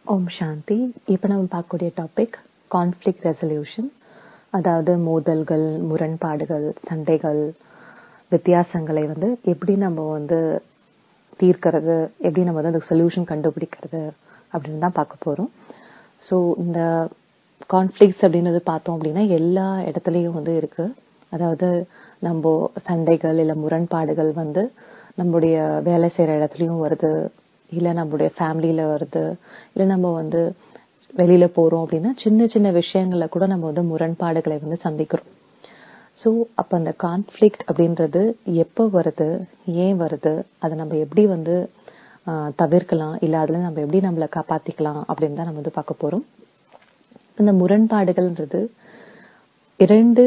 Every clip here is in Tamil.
ஓம் சாந்தி இப்போ நம்ம பார்க்கக்கூடிய டாபிக் கான்ஃப்ளிக்ட் ரெசல்யூஷன் அதாவது மோதல்கள் முரண்பாடுகள் சண்டைகள் வித்தியாசங்களை வந்து எப்படி நம்ம வந்து தீர்க்கிறது எப்படி நம்ம வந்து அதுக்கு சொல்யூஷன் கண்டுபிடிக்கிறது அப்படின்னு தான் பார்க்க போறோம் ஸோ இந்த கான்ஃப்ளிக்ஸ் அப்படின்றது பார்த்தோம் அப்படின்னா எல்லா இடத்துலையும் வந்து இருக்கு அதாவது நம்ம சண்டைகள் இல்லை முரண்பாடுகள் வந்து நம்முடைய வேலை செய்யற இடத்துலயும் வருது இல்ல நம்மளுடைய ஃபேமிலியில வருது இல்ல நம்ம வந்து வெளியில போறோம் அப்படின்னா சின்ன சின்ன விஷயங்கள்ல கூட நம்ம வந்து முரண்பாடுகளை வந்து சந்திக்கிறோம் ஸோ அப்ப அந்த கான்ஃப்ளிக்ட் அப்படின்றது எப்போ வருது ஏன் வருது அதை நம்ம எப்படி வந்து ஆஹ், தவிர்க்கலாம் இல்ல அதுல நம்ம எப்படி நம்மளை காப்பாத்திக்கலாம் அப்படின்னு தான் நம்ம வந்து பார்க்க போறோம் இந்த முரண்பாடுகள்ன்றது இரண்டு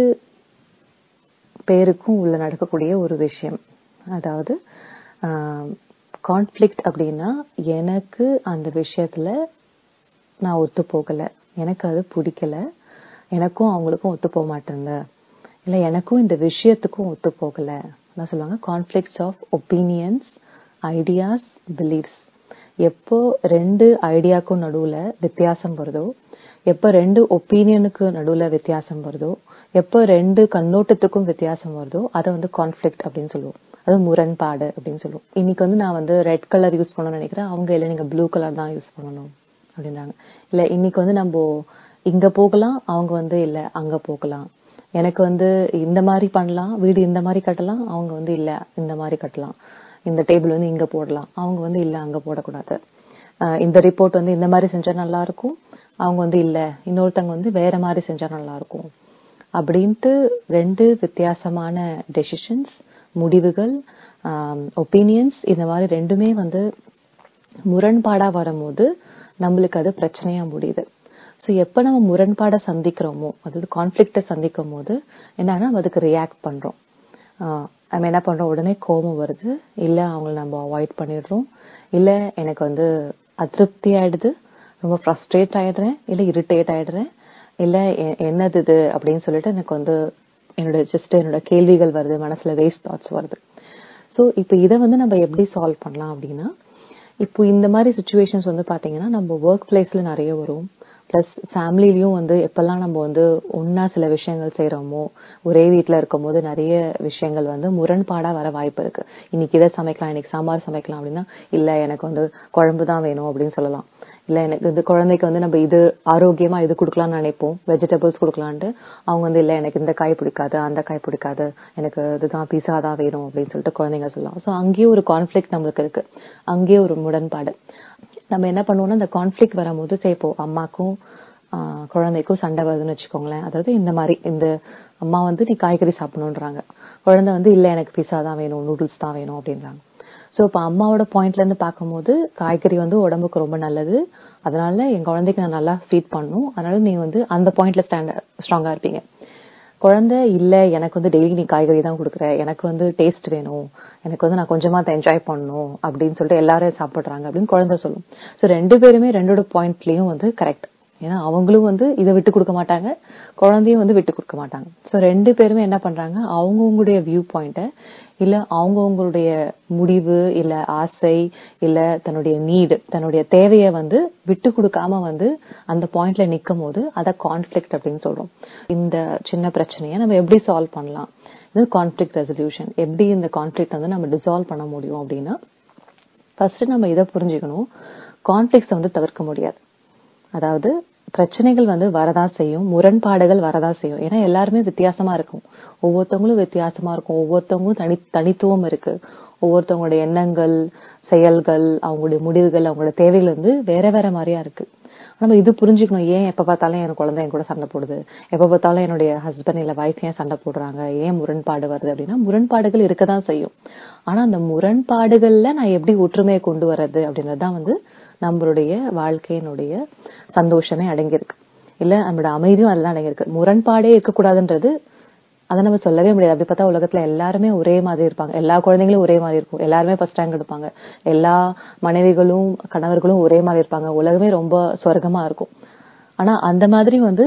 பேருக்கும் உள்ள நடக்கக்கூடிய ஒரு விஷயம் அதாவது கான்ஃப்ளிக்ட் அப்படின்னா எனக்கு அந்த விஷயத்துல நான் ஒத்து போகல எனக்கு அது பிடிக்கல எனக்கும் அவங்களுக்கும் ஒத்து போக மாட்டேங்க இல்ல எனக்கும் இந்த விஷயத்துக்கும் ஒத்து போகல அதான் சொல்லுவாங்க conflicts of opinions ideas beliefs எப்போ ரெண்டு ஐடியாக்கும் நடுவுல வித்தியாசம் வருதோ எப்ப ரெண்டு ஒப்பீனியனுக்கு நடுவுல வித்தியாசம் வருதோ எப்ப ரெண்டு கண்ணோட்டத்துக்கும் வித்தியாசம் வருதோ அதை வந்து கான்ஃப்ளிக்ட் அப்படின்னு சொல்லுவோம் அது முரண்பாடு அப்படின்னு சொல்லுவோம் இன்னைக்கு வந்து நான் வந்து ரெட் கலர் யூஸ் பண்ணணும்னு நினைக்கிறேன் அவங்க இல்ல நீங்க ப்ளூ கலர் தான் யூஸ் பண்ணணும் அப்படின்றாங்க இல்ல இன்னைக்கு வந்து நம்ம இங்க போகலாம் அவங்க வந்து இல்ல அங்க போகலாம் எனக்கு வந்து இந்த மாதிரி பண்ணலாம் வீடு இந்த மாதிரி கட்டலாம் அவங்க வந்து இல்ல இந்த மாதிரி கட்டலாம் இந்த டேபிள் வந்து இங்க போடலாம் அவங்க வந்து இல்ல அங்க போடக்கூடாது அஹ் இந்த ரிப்போர்ட் வந்து இந்த மாதிரி செஞ்சா நல்லா இருக்கும் அவங்க வந்து இல்ல இன்னொருத்தவங்க வந்து வேற மாதிரி செஞ்சா நல்லா இருக்கும் அப்படின்ட்டு ரெண்டு வித்தியாசமான டெசிஷன்ஸ் முடிவுகள் ஒப்பீனியன்ஸ் இந்த மாதிரி ரெண்டுமே வந்து முரண்பாடா வரும்போது நம்மளுக்கு அது பிரச்சனையா முடியுது ஸோ எப்போ நம்ம முரண்பாடை சந்திக்கிறோமோ அதாவது கான்ஃப்ளிக்டை சந்திக்கும் போது என்னன்னா நம்ம அதுக்கு ரியாக்ட் பண்றோம் ஆஹ் நம்ம என்ன பண்றோம் உடனே கோபம் வருது இல்ல அவங்கள நம்ம அவாய்ட் பண்ணிடுறோம் இல்ல எனக்கு வந்து அதிருப்தி ஆயிடுது ரொம்ப ஃப்ரஸ்ட்ரேட் ஆயிடுறேன் இல்ல இரிட்டேட் ஆயிடுறேன் இல்ல எ- என்னது இது அப்படின்னு சொல்லிட்டு எனக்கு வந்து என்னோட ஜஸ்ட் என்னோட கேள்விகள் வருது மனசுல வேஸ்ட் தாட்ஸ் வருது ஸோ இப்போ இதை வந்து நம்ம எப்படி சால்வ் பண்ணலாம் அப்படின்னா இப்போ இந்த மாதிரி சுச்சுவேஷன்ஸ் வந்து பாத்தீங்கன்னா நம்ம ஒர்க் பிளேஸ்ல நிறைய வரும் பிளஸ் ஃபேமிலிலயும் வந்து எப்பெல்லாம் நம்ம வந்து ஒன்னா சில விஷயங்கள் செய்றோமோ ஒரே வீட்ல இருக்கும்போது நிறைய விஷயங்கள் வந்து முரண்பாடா வர வாய்ப்பு இருக்கு இன்னைக்கு இதை சமைக்கலாம் இன்னைக்கு சாம்பார் சமைக்கலாம் அப்படின்னா இல்ல எனக்கு வந்து குழம்பு தான் வேணும் அப்படின்னு சொல்லலாம் இல்ல எனக்கு இந்த குழந்தைக்கு வந்து நம்ம இது ஆரோக்கியமா இது கொடுக்கலாம்னு நினைப்போம் வெஜிடபிள்ஸ் கொடுக்கலான்ட்டு அவங்க வந்து இல்ல எனக்கு இந்த காய் பிடிக்காது அந்த காய் பிடிக்காது எனக்கு இதுதான் பீஸா தான் வேணும் அப்படின்னு சொல்லிட்டு குழந்தைங்க சொல்லலாம் சோ அங்கேயே ஒரு கான்ஃபிளிக்ட் நம்மளுக்கு இருக்கு அங்கேயே ஒரு முரண்பாடு நம்ம என்ன பண்ணுவோம்னா இந்த கான்ஃபிளிக்ட் வரும்போது சரி இப்போ அம்மாக்கும் ஆஹ், குழந்தைக்கும் சண்டை வருதுன்னு வச்சுக்கோங்களேன் அதாவது இந்த மாதிரி இந்த அம்மா வந்து நீ காய்கறி சாப்பிடணுன்றாங்க குழந்தை வந்து இல்ல எனக்கு பீஸா தான் வேணும் நூடுல்ஸ் தான் வேணும் அப்படின்றாங்க சோ இப்ப அம்மாவோட பாயிண்ட்ல இருந்து பார்க்கும்போது காய்கறி வந்து உடம்புக்கு ரொம்ப நல்லது அதனால என் குழந்தைக்கு நான் நல்லா ஃபீட் பண்ணும் அதனால நீங்க வந்து அந்த பாயிண்ட்ல ஸ்டாண்ட் ஸ்ட்ராங்கா இருப்பீங்க குழந்தை இல்ல எனக்கு வந்து டெய்லி நீ காய்கறி தான் கொடுக்குற எனக்கு வந்து டேஸ்ட் வேணும் எனக்கு வந்து நான் கொஞ்சமா அதை என்ஜாய் பண்ணணும் அப்படின்னு சொல்லிட்டு எல்லாரும் சாப்பிடுறாங்க அப்படின்னு குழந்தை சொல்லும் சோ ரெண்டு பேருமே ரெண்டோட பாயிண்ட்லயும் வந்து கரெக்ட் ஏன்னா அவங்களும் வந்து இதை விட்டு கொடுக்க மாட்டாங்க குழந்தையும் வந்து விட்டு கொடுக்க மாட்டாங்க சோ ரெண்டு பேருமே என்ன பண்றாங்க அவங்கவுங்களுடைய வியூ பாயிண்ட இல்ல அவங்கவுங்களுடைய முடிவு இல்ல ஆசை இல்ல தன்னுடைய நீடு தன்னுடைய தேவையை வந்து விட்டு கொடுக்காம வந்து அந்த பாயிண்ட்ல நிக்கும் போது அதை கான்ஃபிளிக்ட் அப்படின்னு சொல்றோம் இந்த சின்ன பிரச்சனையை நம்ம எப்படி சால்வ் பண்ணலாம் இது கான்ஃபிளிக்ட் ரெசல்யூஷன் எப்படி இந்த கான்ஃபிளிக்ட் வந்து நம்ம டிசால்வ் பண்ண முடியும் அப்படின்னா ஃபர்ஸ்ட் நம்ம இதை புரிஞ்சுக்கணும் கான்ஃபிளிக்ஸை வந்து தவிர்க்க முடியாது அதாவது பிரச்சனைகள் வந்து வரதான் செய்யும் முரண்பாடுகள் வரதான் செய்யும் ஏன்னா எல்லாருமே வித்தியாசமா இருக்கும் ஒவ்வொருத்தவங்களும் வித்தியாசமா இருக்கும் ஒவ்வொருத்தவங்களும் தனி தனித்துவம் இருக்கு ஒவ்வொருத்தவங்களோட எண்ணங்கள் செயல்கள் அவங்களுடைய முடிவுகள் அவங்களோட தேவைகள் வந்து வேற வேற மாதிரியா இருக்கு நம்ம இது புரிஞ்சுக்கணும் ஏன் எப்ப பார்த்தாலும் என் குழந்தை என் கூட சண்டை போடுது எப்ப பார்த்தாலும் என்னுடைய ஹஸ்பண்ட் இல்ல வைஃப் ஏன் சண்டை போடுறாங்க ஏன் முரண்பாடு வருது அப்படின்னா முரண்பாடுகள் இருக்கதான் செய்யும் ஆனா அந்த முரண்பாடுகள்ல நான் எப்படி ஒற்றுமையை கொண்டு வர்றது அப்படின்றதுதான் வந்து நம்மளுடைய வாழ்க்கையினுடைய சந்தோஷமே அடங்கியிருக்கு இல்ல நம்மளோட அமைதியும் அதுதான் அடங்கியிருக்கு முரண்பாடே இருக்கக்கூடாதுன்றது அதை நம்ம சொல்லவே முடியாது அப்படி பார்த்தா உலகத்துல எல்லாருமே ஒரே மாதிரி இருப்பாங்க எல்லா குழந்தைங்களும் ஒரே மாதிரி இருக்கும் எல்லாருமே ஃபர்ஸ்ட் ரேங்க் எடுப்பாங்க எல்லா மனைவிகளும் கணவர்களும் ஒரே மாதிரி இருப்பாங்க உலகமே ரொம்ப சொர்க்கமா இருக்கும் ஆனா அந்த மாதிரி வந்து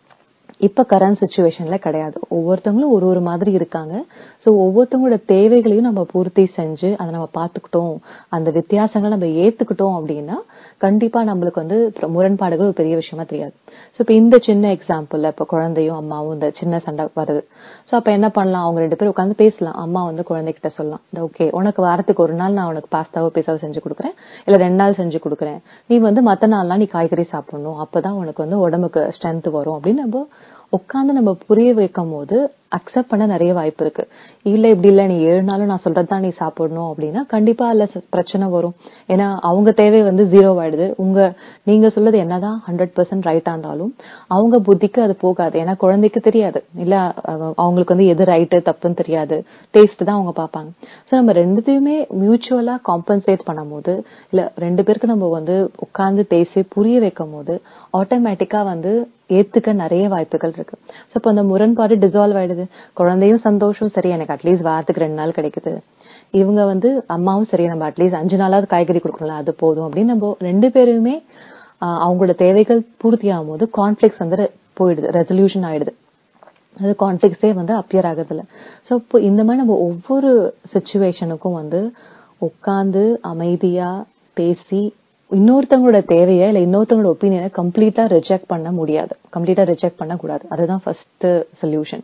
இப்ப கரண்ட் சுச்சுவேஷன்ல கிடையாது ஒவ்வொருத்தவங்களும் ஒரு ஒரு மாதிரி இருக்காங்க சோ ஒவ்வொருத்தவங்களோட தேவைகளையும் நம்ம பூர்த்தி செஞ்சு அதை நம்ம பாத்துக்கிட்டோம் அந்த வித்தியாசங்களை நம்ம ஏத்துக்கிட்டோம் அப்படின்னா கண்டிப்பா நம்மளுக்கு வந்து பிர- முரண்பாடுகள் ஒரு பெரிய விஷயமா தெரியாது சோ இப்ப இந்த சின்ன எக்ஸாம்பிள்ல இப்ப குழந்தையும் அம்மாவும் இந்த சின்ன சண்டை வருது சோ அப்ப என்ன பண்ணலாம் அவங்க ரெண்டு பேரும் உட்காந்து பேசலாம் அம்மா வந்து குழந்தைகிட்ட சொல்லலாம் இந்த ஓகே உனக்கு வாரத்துக்கு ஒரு நாள் நான் உனக்கு பாஸ்தாவோ பிசாவோ செஞ்சு கொடுக்குறேன் இல்ல ரெண்டு நாள் செஞ்சு கொடுக்குறேன் நீ வந்து மத்த நாள்லாம் நீ காய்கறி சாப்பிடணும் அப்பதான் உனக்கு வந்து உடம்புக்கு ஸ்ட்ரென்த் வரும் அப்படின்னு நம்ம உட்காந்து நம்ம புரிய வைக்கும் போது அக்செப்ட் பண்ண நிறைய வாய்ப்பு இருக்கு இல்ல இப்படி இல்ல நீ ஏழு நாளும் நான் சொல்றதுதான் நீ சாப்பிடணும் அப்படின்னா கண்டிப்பா அதுல ச- பிரச்சனை வரும் ஏன்னா அவங்க தேவை வந்து ஜீரோ ஆயிடுது உங்க நீங்க சொல்றது என்னதான் ஹண்ட்ரட் பர்சன்ட் ரைட்டா இருந்தாலும் அவங்க புத்திக்கு அது போகாது ஏன்னா குழந்தைக்கு தெரியாது இல்ல அவ- அவங்களுக்கு வந்து எது ரைட்டு தப்புன்னு தெரியாது டேஸ்ட் தான் அவங்க பார்ப்பாங்க சோ நம்ம ரெண்டுத்தையுமே மியூச்சுவலா காம்பன்சேட் பண்ணும்போது இல்ல ரெண்டு பேருக்கு நம்ம வந்து உட்கார்ந்து பேசி புரிய வைக்கும் போது ஆட்டோமேட்டிக்கா வந்து ஏத்துக்க நிறைய வாய்ப்புகள் இருக்கு சோ இப்போ அந்த முரண்பாடு டிசால்வ் ஆயிடுது குழந்தையும் சந்தோஷம் சரி எனக்கு அட்லீஸ்ட் வாரத்துக்கு ரெண்டு நாள் கிடைக்குது இவங்க வந்து அம்மாவும் சரி நம்ம அட்லீஸ்ட் அஞ்சு நாளாவது காய்கறி கொடுக்கணும் அது போதும் அப்படின்னு நம்ம ரெண்டு பேருமே ஆஹ், அவங்களோட தேவைகள் பூர்த்தி ஆகும் போது கான்ஃபிளிக்ஸ் வந்து போயிடுது ரெசல்யூஷன் ஆயிடுது அது கான்ஃபிளிக்ஸே வந்து அப்பியர் ஆகுறது இல்ல சோ இப்போ இந்த மாதிரி நம்ம ஒவ்வொரு சுச்சுவேஷனுக்கும் வந்து உட்கார்ந்து அமைதியா பேசி இன்னொருத்தவங்களோட தேவையை இல்ல இன்னொருத்தவங்களோட ஒப்பீனியனை கம்ப்ளீட்டா ரிஜெக்ட் பண்ண முடியாது கம்ப்ளீட்டா ரிஜெக்ட் பண்ண கூடாது அதுதான் ஃபர்ஸ்ட் சொல்யூஷன்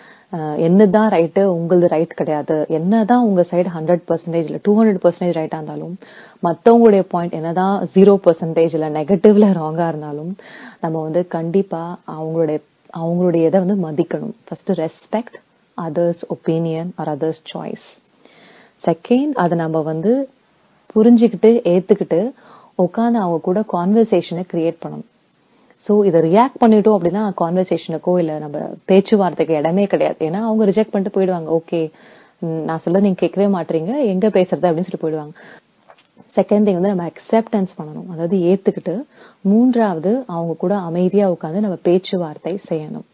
என்னதான் ரைட்டு உங்களது ரைட் கிடையாது என்னதான் உங்க சைடு ஹண்ட்ரட் பர்சன்டேஜ் இல்ல டூ ஹண்ட்ரட் பர்சன்டேஜ் ரைட்டா இருந்தாலும் மத்தவங்களுடைய பாயிண்ட் என்னதான் ஜீரோ பர்சன்டேஜ் இல்ல நெகட்டிவ்ல ராங்கா இருந்தாலும் நம்ம வந்து கண்டிப்பா அவங்களுடைய அவங்களுடைய இதை வந்து மதிக்கணும் first respect others opinion or others choice second அதை நம்ம வந்து புரிஞ்சுக்கிட்டு ஏத்துக்கிட்டு உட்காந்து அவங்க கூட கான்வர்சேஷனை கிரியேட் பண்ணணும் சோ இதை ரியாக்ட் பண்ணிட்டோம் அப்படின்னா கான்வர்சேஷனுக்கோ இல்ல நம்ம பேச்சுவார்த்தைக்கு இடமே கிடையாது ஏன்னா அவங்க ரிஜெக்ட் பண்ணிட்டு போயிடுவாங்க ஓகே நான் சொல்ல நீங்க கேட்கவே மாட்டீங்க எங்க பேசுறது அப்படின்னு சொல்லிட்டு போயிடுவாங்க செகண்ட் திங் வந்து நம்ம அக்செப்டன்ஸ் பண்ணணும் அதாவது ஏத்துக்கிட்டு மூன்றாவது அவங்க கூட அமைதியா உட்காந்து நம்ம பேச்சுவார்த்தை செய்யணும்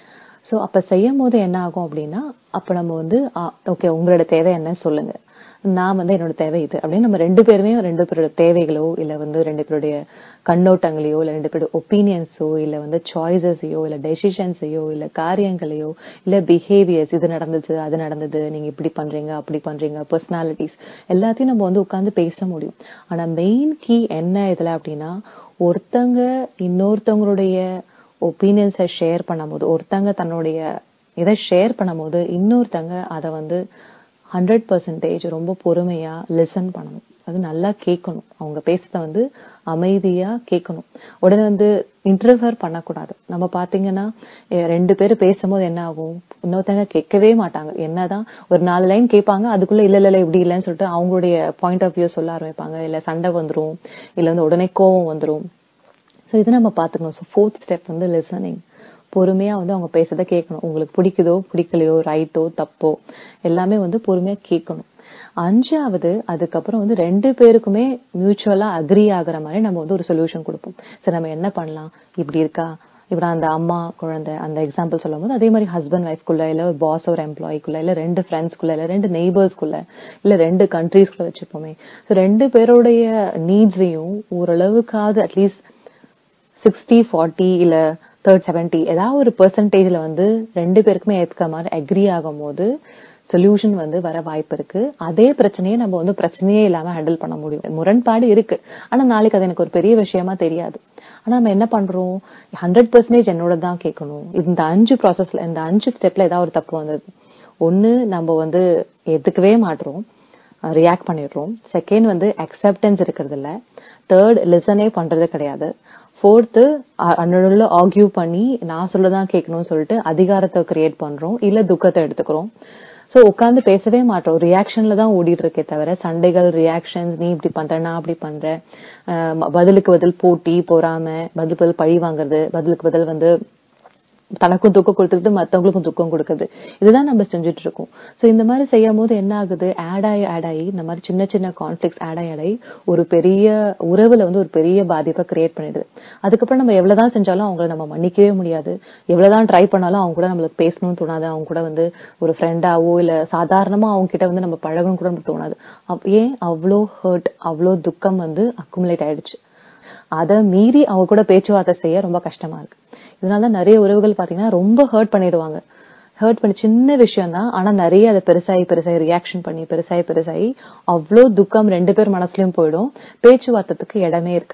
சோ அப்ப செய்யும் போது என்ன ஆகும் அப்படின்னா அப்ப நம்ம வந்து ஓகே உங்களோட தேவை என்ன சொல்லுங்க நான் வந்து என்னோட தேவை இது அப்படின்னு நம்ம ரெண்டு பேருமே ரெண்டு பேரோட தேவைகளோ இல்ல வந்து ரெண்டு பேருடைய கண்ணோட்டங்களையோ இல்ல ரெண்டு பேரோட ஒப்பீனியன்ஸோ இல்ல வந்து சாய்ஸஸையோ இல்ல டெசிஷன்ஸையோ இல்ல காரியங்களையோ இல்ல பிஹேவியர்ஸ் இது நடந்தது அது நடந்தது நீங்க இப்படி பண்றீங்க அப்படி பண்றீங்க பர்சனாலிட்டிஸ் எல்லாத்தையும் நம்ம வந்து உட்கார்ந்து பேச முடியும் ஆனா மெயின் கீ என்ன இதுல அப்படின்னா ஒருத்தங்க இன்னொருத்தவங்களுடைய ஒப்பீனியன்ஸை ஷேர் பண்ணும்போது ஒருத்தங்க தன்னுடைய இதை ஷேர் பண்ணும்போது இன்னொருத்தங்க அதை வந்து ஹண்ட்ரட் பர்சன்டேஜ் ரொம்ப பொறுமையா லிசன் பண்ணணும் அது நல்லா கேட்கணும் அவங்க பேசுறத வந்து அமைதியா கேட்கணும் உடனே வந்து இன்டர்ஃபர் பண்ணக்கூடாது நம்ம பாத்தீங்கன்னா எ- ரெண்டு பேரும் பேசும்போது என்ன ஆகும் இன்னொருத்தங்க கேட்கவே மாட்டாங்க என்னதான் ஒரு நாலு லைன் கேட்பாங்க அதுக்குள்ள இல்ல இல்ல இல்ல இப்படி இல்லைன்னு சொல்லிட்டு அவங்களுடைய பாயிண்ட் ஆஃப் வியூ சொல்ல ஆரம்பிப்பாங்க இல்ல சண்டை வந்துரும் இல்ல வந்து உடனே கோவம் வந்துரும் சோ இது நம்ம பாத்துக்கணும் ஸோ ஃபோர்த் ஸ்டெப் வந்து லிசனிங் பொறுமையா வந்து அவங்க பேசுறத கேட்கணும் உங்களுக்கு பிடிக்குதோ பிடிக்கலையோ ரைட்டோ தப்போ எல்லாமே வந்து பொறுமையா கேட்கணும் அஞ்சாவது அதுக்கப்புறம் வந்து ரெண்டு பேருக்குமே மியூச்சுவலா அக்ரி ஆகுற மாதிரி நம்ம வந்து ஒரு சொல்யூஷன் கொடுப்போம் சரி நம்ம என்ன பண்ணலாம் இப்படி இருக்கா இப்ப அந்த அம்மா குழந்தை அந்த எக்ஸாம்பிள் சொல்லும் போது அதே மாதிரி ஹஸ்பண்ட் ஒய்ஃப்குள்ள இல்ல ஒரு பாஸ் ஒரு எம்ப்ளாய்க்குள்ள இல்ல ரெண்டு ஃப்ரெண்ட்ஸ்குள்ள இல்ல ரெண்டு நெய்பர்ஸ்குள்ள இல்ல ரெண்டு கண்ட்ரீஸ்குள்ள வச்சுப்போமே So ரெண்டு பேருடைய நீட்ஸையும் ஓரளவுக்காவது அட்லீஸ்ட் சிக்ஸ்டி ஃபார்ட்டி இல்ல தேர்ட் செவன்டி ஏதாவது ஒரு பெர்சன்டேஜ்ல வந்து ரெண்டு பேருக்குமே ஏத்துக்க மாதிரி அக்ரி ஆகும் போது சொல்யூஷன் வந்து வர வாய்ப்பு இருக்கு அதே பிரச்சனையை நம்ம வந்து பிரச்சனையே இல்லாம ஹேண்டில் பண்ண முடியும் முரண்பாடு இருக்கு ஆனா நாளைக்கு அது எனக்கு ஒரு பெரிய விஷயமா தெரியாது ஆனா நம்ம என்ன பண்றோம் ஹண்ட்ரட் பர்சன்டேஜ் என்னோட தான் கேட்கணும் இந்த அஞ்சு ப்ராசஸ்ல இந்த அஞ்சு ஸ்டெப்ல ஏதாவது ஒரு தப்பு வந்தது ஒண்ணு நம்ம வந்து ஏத்துக்கவே மாட்டோம் ரியாக்ட் பண்ணிடுறோம் செகண்ட் வந்து அக்செப்டன்ஸ் இருக்கிறது இல்ல தேர்ட் லிசனே பண்றது கிடையாது ஃபோர்த்து அன்னோட ஆர்கியூ பண்ணி நான் சொல்லதான் கேட்கணும்னு சொல்லிட்டு அதிகாரத்தை கிரியேட் பண்றோம் இல்ல துக்கத்தை எடுத்துக்கிறோம் சோ உட்கார்ந்து பேசவே மாட்டோம் ரியாக்ஷன்ல தான் ஓடிட்டு இருக்கே தவிர சண்டைகள் ரியாக்ஷன்ஸ் நீ இப்படி பண்ற நான் அப்படி பண்றேன் அஹ் பதிலுக்கு பதில் போட்டி பொறாம பதில் பதில் பழி வாங்குறது பதிலுக்கு பதில் வந்து தனக்கும் துக்கம் கொடுத்துக்கிட்டு மத்தவங்களுக்கும் துக்கம் கொடுக்குது இதுதான் நம்ம செஞ்சுட்டு இருக்கோம் சோ இந்த மாதிரி செய்யும் போது என்ன ஆகுது ஆட் ஆகி ஆட் ஆகி இந்த மாதிரி சின்ன சின்ன கான்ஃபிளிக்ஸ் ஆட் ஆகி ஆட் ஆகி ஒரு பெரிய உறவுல வந்து ஒரு பெரிய பாதிப்பை கிரியேட் பண்ணிடுது அதுக்கப்புறம் நம்ம எவ்வளவுதான் செஞ்சாலும் அவங்கள நம்ம மன்னிக்கவே முடியாது எவ்வளவுதான் ட்ரை பண்ணாலும் அவங்க கூட நம்மளுக்கு பேசணும்னு தோணாது அவங்க கூட வந்து ஒரு ஃப்ரெண்டாவோ இல்ல சாதாரணமா அவங்க கிட்ட வந்து நம்ம பழகணும் கூட நமக்கு தோணாது அப்ப ஏன் அவ்வளோ ஹர்ட் அவ்வளோ துக்கம் வந்து அக்குமுலேட் ஆயிடுச்சு அதை மீறி அவங்க கூட பேச்சுவார்த்தை செய்ய ரொம்ப கஷ்டமா இருக்கு இதனாலதான் நிறைய உறவுகள் பாத்தீங்கன்னா ரொம்ப ஹர்ட் பண்ணிடுவாங்க ஹர்ட் பண்ணி சின்ன விஷயம் தான் ஆனா நிறைய அதை பெருசாகி பெருசாகி ரியாக்ஷன் பண்ணி பெருசாகி பெருசாகி அவ்வளோ துக்கம் ரெண்டு பேர் மனசுலயும் போயிடும் பேச்சுவார்த்தத்துக்கு இடமே இருக்காது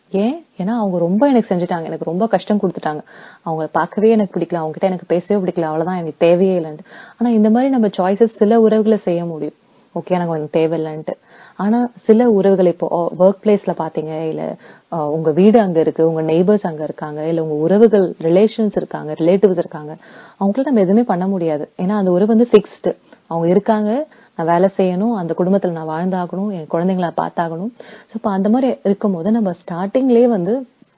ஏன் ஏன்னா அவங்க ரொம்ப எனக்கு செஞ்சுட்டாங்க எனக்கு ரொம்ப கஷ்டம் கொடுத்துட்டாங்க அவங்க பார்க்கவே எனக்கு பிடிக்கல அவங்க கிட்ட எனக்கு பேசவே பிடிக்கல அவ்வளவுதான் எனக்கு தேவையே இல்லைன்ட்டு ஆனா இந்த மாதிரி நம்ம சாய்ஸஸ் சில உறவுகளை செய்ய முடியும் ஓகே எனக்கு எனக்கு தேவையில்லைன்ட்டு ஆனா சில உறவுகள் இப்போ ஒர்க் பிளேஸ்ல பாத்தீங்க இல்ல அஹ், உங்க வீடு அங்க இருக்கு உங்க நெய்பர்ஸ் அங்க இருக்காங்க இல்ல உங்க உறவுகள் ரிலேஷன்ஸ் இருக்காங்க ரிலேட்டிவ்ஸ் இருக்காங்க அவங்களால நம்ம எதுவுமே பண்ண முடியாது ஏன்னா அந்த உறவு வந்து ஃபிக்ஸ்டு அவங்க இருக்காங்க நான் வேலை செய்யணும் அந்த குடும்பத்துல நான் வாழ்ந்தாகணும் என் குழந்தைங்களை பார்த்தாகணும் ஸோ இப்போ அந்த மாதிரி இருக்கும்போது நம்ம ஸ்டார்டிங்லயே வந்து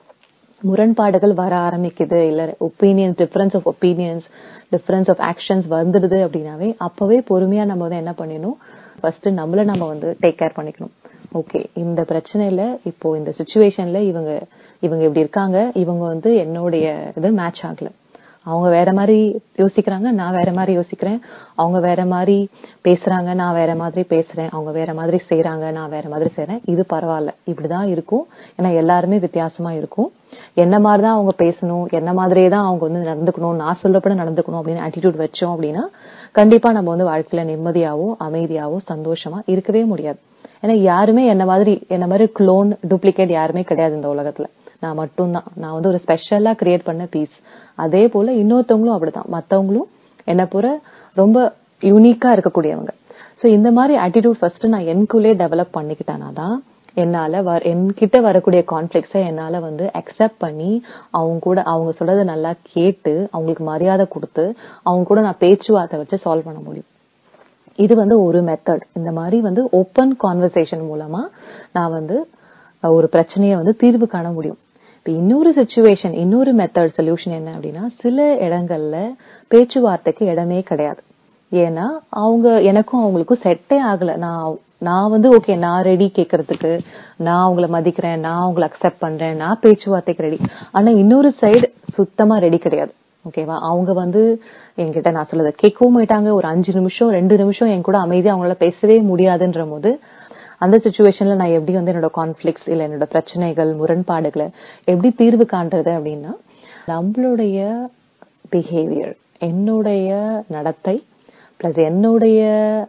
முரண்பாடுகள் வர ஆரம்பிக்குது இல்ல opinions difference of opinions difference of actions வந்துடுது அப்படின்னாவே அப்பவே பொறுமையா நம்ம வந்து என்ன பண்ணிடணும் ஃபர்ஸ்ட் நம்மள நம்ம வந்து டேக் கேர் பண்ணிக்கணும் ஓகே இந்த பிரச்சனையில இப்போ இந்த சுச்சுவேஷன்ல இவங்க இவங்க இப்படி இருக்காங்க இவங்க வந்து என்னுடைய இது மேட்ச் ஆகல அவங்க வேற மாதிரி யோசிக்கிறாங்க நான் வேற மாதிரி யோசிக்கிறேன் அவங்க வேற மாதிரி பேசுறாங்க நான் வேற மாதிரி பேசுறேன் அவங்க வேற மாதிரி செய்றாங்க நான் வேற மாதிரி செய்றேன் இது பரவாயில்ல இப்படிதான் இருக்கும் ஏன்னா எல்லாருமே வித்தியாசமா இருக்கும் என்ன மாதிரி தான் அவங்க பேசணும் என்ன மாதிரியே தான் அவங்க வந்து நடந்துக்கணும் நான் சொல்லப்பட நடந்துக்கணும் அப்படின்னு ஆட்டிடியூட் வச்சோம் அப்படின்னா கண்டிப்பா நம்ம வந்து வாழ்க்கையில நிம்மதியாவோ அமைதியாவோ சந்தோஷமா இருக்கவே முடியாது ஏன்னா யாருமே என்ன மாதிரி என்ன மாதிரி க்ளோன் டூப்ளிகேட் யாருமே கிடையாது இந்த உலகத்துல நான் மட்டும்தான் நான் வந்து ஒரு ஸ்பெஷலா கிரியேட் பண்ண பீஸ் அதே போல இன்னொருத்தவங்களும் அப்படிதான் மத்தவங்களும் என்ன போற ரொம்ப யூனிக்கா இருக்கக்கூடியவங்க சோ இந்த மாதிரி ஆட்டிடியூட் ஃபர்ஸ்ட் நான் எனக்குள்ளே டெவலப் பண்ணிக்கிட்டேனா தான் என்னால வர என்கிட்ட வரக்கூடிய கான்ஃபிளிக்ஸை என்னால வந்து அக்செப்ட் பண்ணி அவங்க கூட அவங்க சொல்றதை நல்லா கேட்டு அவங்களுக்கு மரியாதை கொடுத்து அவங்க கூட நான் பேச்சுவார்த்தை வச்சு சால்வ் பண்ண முடியும் இது வந்து ஒரு மெத்தட் இந்த மாதிரி வந்து ஓப்பன் கான்வர்சேஷன் மூலமா நான் வந்து அஹ், ஒரு பிரச்சனையை வந்து தீர்வு காண முடியும் இப்ப இன்னொரு சுச்சுவேஷன் இன்னொரு மெத்தட் சொல்யூஷன் என்ன அப்படின்னா சில இடங்கள்ல பேச்சுவார்த்தைக்கு இடமே கிடையாது ஏன்னா அவங்க எனக்கும் அவங்களுக்கும் செட்டே ஆகல நான் நான் வந்து ஓகே நான் ரெடி கேட்கறதுக்கு நான் அவங்கள மதிக்கிறேன் நான் அவங்கள அக்செப்ட் பண்றேன் நான் பேச்சுவார்த்தைக்கு ரெடி ஆனா இன்னொரு சைடு சுத்தமா ரெடி கிடையாது ஓகேவா அவங்க வந்து என்கிட்ட நான் சொல்லதை கேட்கவும் மாட்டாங்க ஒரு அஞ்சு நிமிஷம் ரெண்டு நிமிஷம் என் கூட அமைதியா அவங்களால பேசவே முடியாதுன்ற போது அந்த சுச்சுவேஷன்ல நான் எப்படி வந்து என்னோட கான்ஃபிளிக்ஸ் இல்ல என்னோட பிரச்சனைகள் முரண்பாடுகளை எப்படி தீர்வு காண்றது அப்படின்னா நம்மளுடைய பிஹேவியர் என்னுடைய நடத்தை பிளஸ் என்னுடைய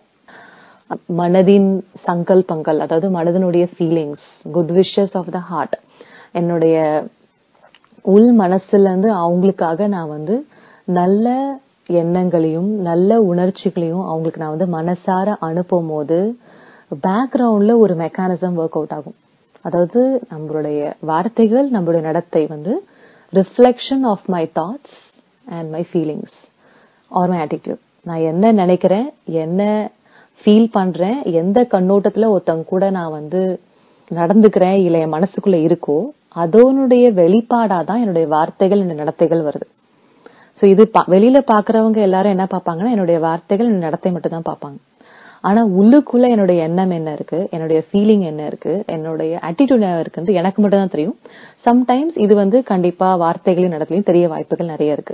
மனதின் சங்கல்பங்கள் அதாவது மனதினுடைய feelings good wishes of the heart என்னுடைய உள் மனசுல இருந்து அவங்களுக்காக நான் வந்து நல்ல எண்ணங்களையும் நல்ல உணர்ச்சிகளையும் அவங்களுக்கு நான் வந்து மனசார அனுப்பும் போது பேக்ரவுண்ட்ல ஒரு மெக்கானிசம் ஒர்க் அவுட் ஆகும் அதாவது நம்மளுடைய வார்த்தைகள் நம்மளுடைய நடத்தை வந்து reflection of my thoughts and my feelings or my attitude நான் என்ன நினைக்கிறேன் என்ன ஃபீல் பண்றேன் எந்த கண்ணோட்டத்துல ஒருத்தங்க கூட நான் வந்து நடந்துக்கிறேன் இல்ல என் மனசுக்குள்ள இருக்கோ அதனுடைய வெளிப்பாடா தான் என்னுடைய வார்த்தைகள் என்னுடைய நடத்தைகள் வருது சோ இது பா- வெளியில பாக்குறவங்க எல்லாரும் என்ன பார்ப்பாங்கன்னா என்னுடைய வார்த்தைகள் என்னுடைய நடத்தை மட்டும் தான் பார்ப்பாங்க ஆனா உள்ளுக்குள்ள என்னுடைய எண்ணம் என்ன இருக்கு என்னுடைய ஃபீலிங் என்ன இருக்கு என்னுடைய ஆட்டிடியூட் என்ன இருக்குன்னு எனக்கு மட்டும் தான் தெரியும் சம்டைம்ஸ் இது வந்து கண்டிப்பா வார்த்தைகளின் நடத்திலையும் தெரிய வாய்ப்புகள் நிறைய இருக்கு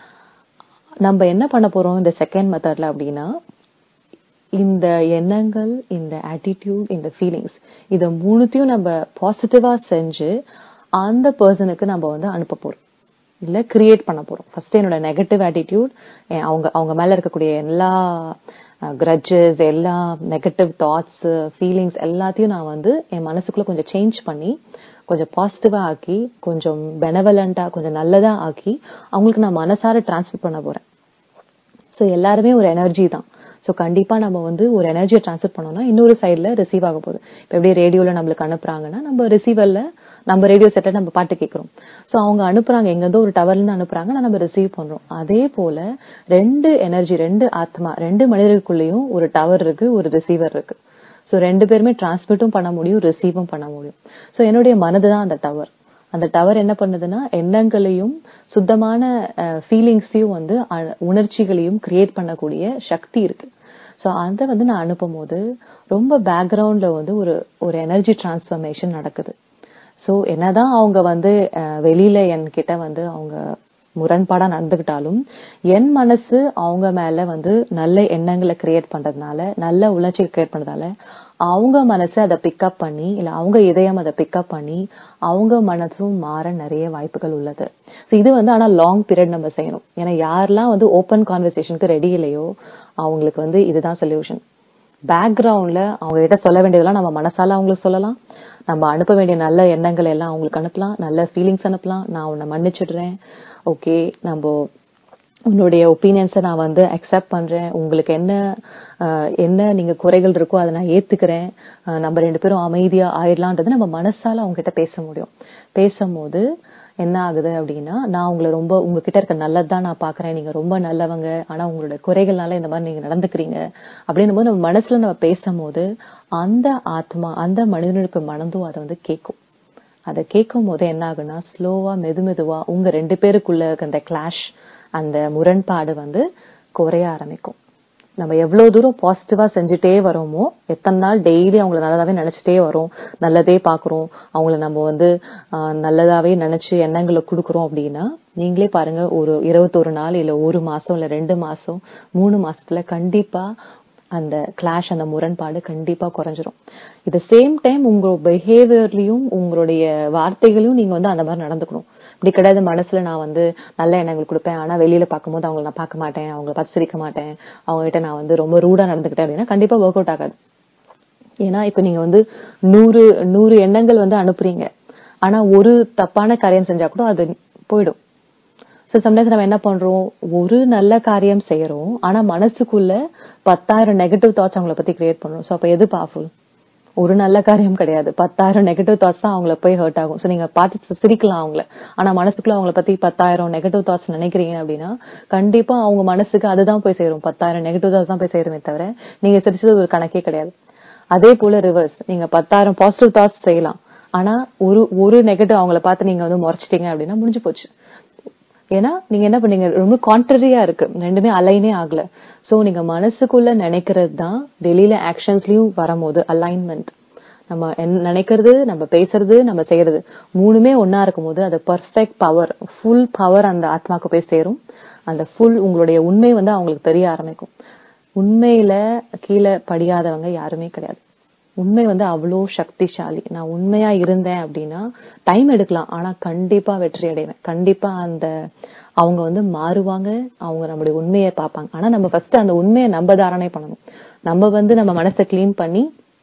நம்ம என்ன பண்ண போறோம் இந்த செகண்ட் மெத்தட்ல அப்படின்னா இந்த எண்ணங்கள் இந்த ஆட்டிடியூட் இந்த ஃபீலிங்ஸ் இத மூணுத்தையும் நம்ம பாசிட்டிவா செஞ்சு அந்த பர்சனுக்கு நம்ம வந்து அனுப்ப போறோம் இல்ல கிரியேட் பண்ண போறோம் ஃபர்ஸ்ட் என்னோட நெகட்டிவ் ஆட்டிடியூட் அவங்க அவங்க மேல இருக்கக்கூடிய எல்லா கிரட்ஜஸ் எல்லா நெகட்டிவ் தாட்ஸ் ஃபீலிங்ஸ் எல்லாத்தையும் நான் வந்து என் மனசுக்குள்ள கொஞ்சம் சேஞ்ச் பண்ணி கொஞ்சம் பாசிட்டிவா ஆக்கி கொஞ்சம் பெனவலண்டா கொஞ்சம் நல்லதா ஆக்கி அவங்களுக்கு நான் மனசார டிரான்ஸ்ஃபர் பண்ண போறேன் சோ எல்லாருமே ஒரு எனர்ஜி தான் சோ கண்டிப்பா நம்ம வந்து ஒரு எனர்ஜியை ட்ரான்ஸ்ஃபர் பண்ணோம்னா இன்னொரு சைடுல ரிசீவ் ஆக போகுது இப்ப எப்படி ரேடியோல நம்மளுக்கு அனுப்புறாங்கன்னா நம்ம ரிசீவர்ல நம்ம ரேடியோ செட்ல நம்ம பாட்டு கேட்கிறோம் சோ அவங்க அனுப்புறாங்க எங்க இருந்தோ ஒரு டவர்ல இருந்து அனுப்புறாங்க ஆனா நம்ம ரிசீவ் பண்றோம் அதே போல ரெண்டு எனர்ஜி ரெண்டு ஆத்மா ரெண்டு மனிதர்களுக்குள்ளேயும் ஒரு டவர் இருக்கு ஒரு ரிசீவர் இருக்கு சோ ரெண்டு பேருமே டிரான்ஸ்மிட்டும் பண்ண முடியும் ரிசீவும் பண்ண முடியும் சோ என்னுடைய மனது தான் அந்த டவர் அந்த டவர் என்ன பண்ணுதுன்னா எண்ணங்களையும் சுத்தமான ஃபீலிங்ஸையும் வந்து அ- உணர்ச்சிகளையும் கிரியேட் பண்ணக்கூடிய சக்தி இருக்கு சோ அதை வந்து நான் அனுப்பும் போது ரொம்ப பேக்ரவுண்ட்ல வந்து ஒரு ஒரு எனர்ஜி டிரான்ஸ்ஃபர்மேஷன் நடக்குது சோ என்னதான் அவங்க வந்து அஹ், வெளியில என்கிட்ட வந்து அவங்க முரண்பாடா நடந்துகிட்டாலும் என் மனசு அவங்க மேல வந்து நல்ல எண்ணங்களை கிரியேட் பண்றதுனால நல்ல உணர்ச்சிகள் கிரியேட் பண்றதால அவங்க மனசு அதை பிக்கப் பண்ணி இல்ல அவங்க இதயம் அதை பிக்கப் பண்ணி அவங்க மனசும் மாற நிறைய வாய்ப்புகள் உள்ளது சோ இது வந்து ஆனா லாங் பீரியட் நம்ம செய்யணும் ஏன்னா யாரெல்லாம் வந்து ஓப்பன் கான்வர்சேஷனுக்கு ரெடி இல்லையோ அவங்களுக்கு வந்து இதுதான் சொல்யூஷன் பேக்ரவுண்ட்ல அவங்க கிட்ட சொல்ல வேண்டியதெல்லாம் நம்ம மனசால அவங்களுக்கு சொல்லலாம் நம்ம அனுப்ப வேண்டிய நல்ல எண்ணங்கள் எல்லாம் அவங்களுக்கு அனுப்பலாம் நல்ல ஃபீலிங்ஸ் அனுப்பலாம் நான் உன்னை மன்னிச்சிடுறேன் ஓகே நம்ம உன்னுடைய ஒப்பீனியன்ஸை நான் வந்து அக்செப்ட் பண்றேன் உங்களுக்கு என்ன ஆஹ், என்ன நீங்க குறைகள் இருக்கோ அதை நான் ஏத்துக்கிறேன் ஆஹ், நம்ம ரெண்டு பேரும் அமைதியா ஆயிடலான்றது நம்ம மனசால அவங்க கிட்ட பேச முடியும் பேசும்போது என்ன ஆகுது அப்படின்னா நான் உங்களை ரொம்ப உங்ககிட்ட இருக்க நல்லதுதான் நான் பாக்குறேன் நீங்க ரொம்ப நல்லவங்க ஆனா உங்களோட குறைகள்னால இந்த மாதிரி நீங்க நடந்துக்கிறீங்க அப்படின்னும் போது நம்ம மனசுல நம்ம பேசும்போது அந்த ஆத்மா அந்த மனிதனுக்கு மனதும் அதை வந்து கேட்கும் அதை கேட்கும் போது என்ன ஆகுனா ஸ்லோவா மெது மெதுவா உங்க ரெண்டு பேருக்குள்ள இருக்க அந்த கிளாஷ் அந்த முரண்பாடு வந்து குறைய ஆரம்பிக்கும் நம்ம எவ்வளவு தூரம் பாசிட்டிவா செஞ்சுட்டே வரோமோ எத்தனை நாள் டெய்லி அவங்கள நல்லதாவே நினைச்சிட்டே வரோம் நல்லதே பாக்குறோம் அவங்கள நம்ம வந்து ஆஹ், நல்லதாவே நினைச்சு எண்ணங்களை கொடுக்குறோம் அப்படின்னா நீங்களே பாருங்க ஒரு இருபத்தொரு நாள் இல்ல ஒரு மாசம் இல்ல ரெண்டு மாசம் மூணு மாசத்துல கண்டிப்பா அந்த கிளாஷ் அந்த முரண்பாடு கண்டிப்பா குறைஞ்சிரும் இது சேம் டைம் உங்க பிஹேவியர்லயும் உங்களுடைய வார்த்தைகளையும் நீங்க வந்து அந்த மாதிரி நடந்துக்கணும் இப்படி கிடையாது மனசுல நான் வந்து நல்ல எண்ணங்கள் கொடுப்பேன் ஆனா வெளியில பார்க்கும்போது அவங்கள நான் பார்க்க மாட்டேன் அவங்கள பார்த்து சிரிக்க மாட்டேன் அவங்க கிட்ட நான் வந்து ரொம்ப ரூடா நடந்துக்கிட்டேன் அப்படின்னா கண்டிப்பா ஒர்க் அவுட் ஆகாது ஏன்னா இப்ப நீங்க வந்து நூறு நூறு எண்ணங்கள் வந்து அனுப்புறீங்க ஆனா ஒரு தப்பான காரியம் செஞ்சா கூட அது போயிடும் சோ சம்டைம்ஸ் நம்ம என்ன பண்றோம் ஒரு நல்ல காரியம் செய்யறோம் ஆனா மனசுக்குள்ள பத்தாயிரம் நெகட்டிவ் தாட்ஸ் அவங்கள பத்தி கிரியேட் பண்றோம் சோ அப்ப எது பவர்ஃபுல் ஒரு நல்ல காரியம் கிடையாது பத்தாயிரம் நெகட்டிவ் தாட்ஸ் தான் அவங்கள போய் ஹர்ட் ஆகும் சோ நீங்க பார்த்து சிரிக்கலாம் அவங்கள ஆனா மனசுக்குள்ள அவங்கள பத்தி பத்தாயிரம் நெகட்டிவ் தாட்ஸ் நினைக்கிறீங்க அப்படின்னா கண்டிப்பா அவங்க மனசுக்கு அதுதான் போய் சேரும் பத்தாயிரம் நெகட்டிவ் தாட்ஸ் தான் போய் சேருமே தவிர நீங்க சிரிச்சது ஒரு கணக்கே கிடையாது அதே போல ரிவர்ஸ் நீங்க பத்தாயிரம் பாசிட்டிவ் தாட்ஸ் செய்யலாம் ஆனா ஒரு ஒரு நெகட்டிவ் அவங்கள பார்த்து நீங்க வந்து முறைச்சிட்டீங்க அப்படின்னா முடிஞ்சு போச்சு ஏன்னா நீங்க என்ன பண்ணீங்க ரொம்ப கான்ட்ரரியா இருக்கு ரெண்டுமே அலைனே ஆகல சோ நீங்க மனசுக்குள்ள நினைக்கிறது தான் வெளியில ஆக்ஷன்ஸ்லயும் வரும்போது அலைன்மெண்ட் நம்ம என்ன நினைக்கிறது நம்ம பேசுறது நம்ம செய்யறது மூணுமே ஒன்னா இருக்கும்போது அது பர்ஃபெக்ட் பவர் ஃபுல் பவர் அந்த ஆத்மாக்கு போய் சேரும் அந்த ஃபுல் உங்களுடைய உண்மை வந்து அவங்களுக்கு தெரிய ஆரம்பிக்கும் உண்மையில கீழே படியாதவங்க யாருமே கிடையாது உண்மை வந்து அவ்வளோ சக்திசாலி நான் உண்மையா இருந்தேன் அப்படின்னா டைம் எடுக்கலாம் ஆனா கண்டிப்பா வெற்றி அடைவேன் கண்டிப்பா அந்த அவங்க வந்து மாறுவாங்க அவங்க நம்மளுடைய உண்மையை பார்ப்பாங்க ஆனா நம்ம ஃபர்ஸ்ட் அந்த உண்மையை நம்ம தாரணை பண்ணணும் நம்ம வந்து நம்ம மனசை க்ளீன் பண்ணி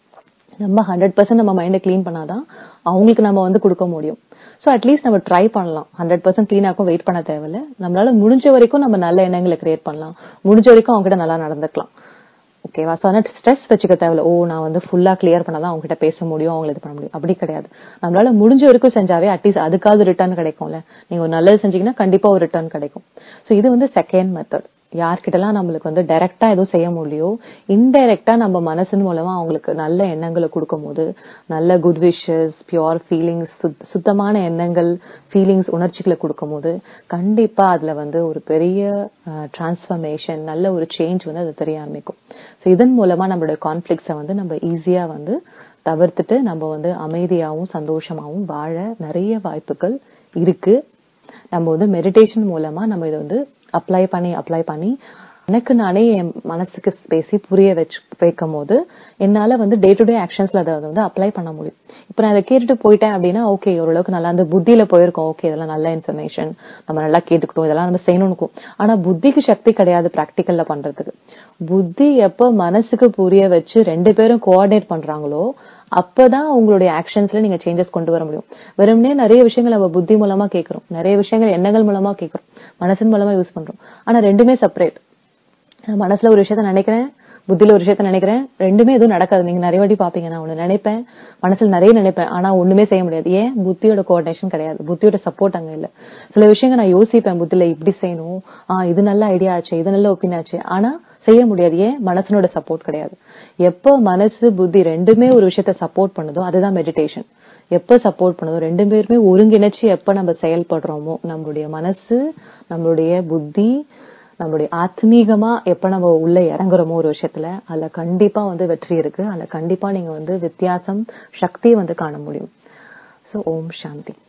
நம்ம ஹண்ட்ரட் பர்சன்ட் நம்ம மைண்டை க்ளீன் பண்ணாதான் அவங்களுக்கு நம்ம வந்து கொடுக்க முடியும் சோ அட்லீஸ்ட் நம்ம ட்ரை பண்ணலாம் ஹண்ட்ரட் பர்சன்ட் க்ளீனாக்கும் வெயிட் பண்ண தேவையில்ல நம்மளால முடிஞ்ச வரைக்கும் நம்ம நல்ல எண்ணங்களை கிரியேட் பண்ணலாம் முடிஞ்ச வரைக்கும் அவங்க கிட்ட நல்லா நடந்துக்கலாம் ஓகேவா சோ அதனால ஸ்ட்ரெஸ் வச்சுக்க தேவையில்ல ஓ நான் வந்து ஃபுல்லா கிளியர் பண்ணாதான் அவங்க கிட்ட பேச முடியும் அவங்களை இது பண்ண முடியும் அப்படி கிடையாது நம்மளால முடிஞ்ச வரைக்கும் செஞ்சாவே அட்லீஸ்ட் அதுக்காவது ரிட்டர்ன் கிடைக்கும்ல நீங்க ஒரு நல்லது செஞ்சீங்கன்னா கண்டிப்பா ஒரு ரிட்டர்ன் கிடைக்கும் சோ இது வந்து செகண்ட் மெத்தட் யார்கிட்டலாம் நம்மளுக்கு வந்து டைரக்டா எதுவும் செய்ய முடியலையோ இன்டைரக்டா நம்ம மனசின் மூலமா அவங்களுக்கு நல்ல எண்ணங்களை கொடுக்கும் போது நல்ல குட் விஷஸ் பியோர் ஃபீலிங்ஸ் சுத்தமான எண்ணங்கள் ஃபீலிங்ஸ் உணர்ச்சிகளை கொடுக்கும் போது கண்டிப்பா அதுல வந்து ஒரு பெரிய டிரான்ஸ்ஃபர்மேஷன் நல்ல ஒரு சேஞ்ச் வந்து அது தெரிய ஆரம்பிக்கும் ஸோ இதன் மூலமா நம்மளோட கான்ஃபிளிக்ஸை வந்து நம்ம ஈஸியா வந்து தவிர்த்துட்டு நம்ம வந்து அமைதியாவும் சந்தோஷமாவும் வாழ நிறைய வாய்ப்புகள் இருக்கு நம்ம வந்து மெடிடேஷன் மூலமா நம்ம இதை வந்து அப்ளை பண்ணி அப்ளை பண்ணி எனக்கு நானே என் மனசுக்கு பேசி புரிய வச்சு வைக்கும் போது என்னால வந்து டே டு டே ஆக்ஷன்ஸ்ல அதை வந்து அப்ளை பண்ண முடியும் இப்ப நான் அதை கேட்டுட்டு போயிட்டேன் அப்படின்னா ஓகே ஓரளவுக்கு நல்லா அந்த புத்தியில போயிருக்கோம் ஓகே இதெல்லாம் நல்ல இன்ஃபர்மேஷன் நம்ம நல்லா கேட்டுக்கிட்டோம் இதெல்லாம் நம்ம செய்யணும்னு ஆனா புத்திக்கு சக்தி கிடையாது பிராக்டிக்கல்ல பண்றதுக்கு புத்தி எப்ப மனசுக்கு புரிய வச்சு ரெண்டு பேரும் கோஆர்டினேட் பண்றாங்களோ அப்பதான் உங்களுடைய ஆக்ஷன்ஸ்ல நீங்க சேஞ்சஸ் கொண்டு வர முடியும் வெறும்னே நிறைய விஷயங்கள் நம்ம புத்தி மூலமா கேட்கிறோம் நிறைய விஷயங்கள் எண்ணங்கள் மூலமா கேட்கிறோம் மனசின் மூலமா யூஸ் பண்றோம் ஆனா ரெண்டுமே செப்பரேட் மனசுல ஒரு விஷயத்த நினைக்கிறேன் புத்தியில ஒரு விஷயத்த நினைக்கிறேன் ரெண்டுமே எதுவும் நடக்காது நீங்க நிறைய வாட்டி பாப்பீங்க நான் ஒண்ணு நினைப்பேன் மனசுல நிறைய நினைப்பேன் ஆனா ஒண்ணுமே செய்ய முடியாது ஏன் புத்தியோட கோஆர்டினேஷன் கிடையாது புத்தியோட சப்போர்ட் அங்க இல்ல சில விஷயங்கள் நான் யோசிப்பேன் புத்தியில இப்படி செய்யணும் ஆஹ் இது நல்ல ஐடியா ஆச்சு இது நல்ல ஒப்பீனியன் ஆச்சு ஆனா செய்ய முடியாது ஏன் மனசனோட சப்போர்ட் கிடையாது எப்போ மனசு புத்தி ரெண்டுமே ஒரு விஷயத்த சப்போர்ட் பண்ணுதோ அதுதான் மெடிடேஷன் எப்ப சப்போர்ட் பண்ணுதோ ரெண்டு பேருமே ஒருங்கிணைச்சு எப்ப நம்ம செயல்படுறோமோ நம்மளுடைய மனசு நம்மளுடைய புத்தி நம்மளுடைய ஆத்மீகமா எப்ப நம்ம உள்ள இறங்குறோமோ ஒரு விஷயத்துல அதுல கண்டிப்பா வந்து வெற்றி இருக்கு அதுல கண்டிப்பா நீங்க வந்து வித்தியாசம் சக்தியை வந்து காண முடியும் சோ ஓம் சாந்தி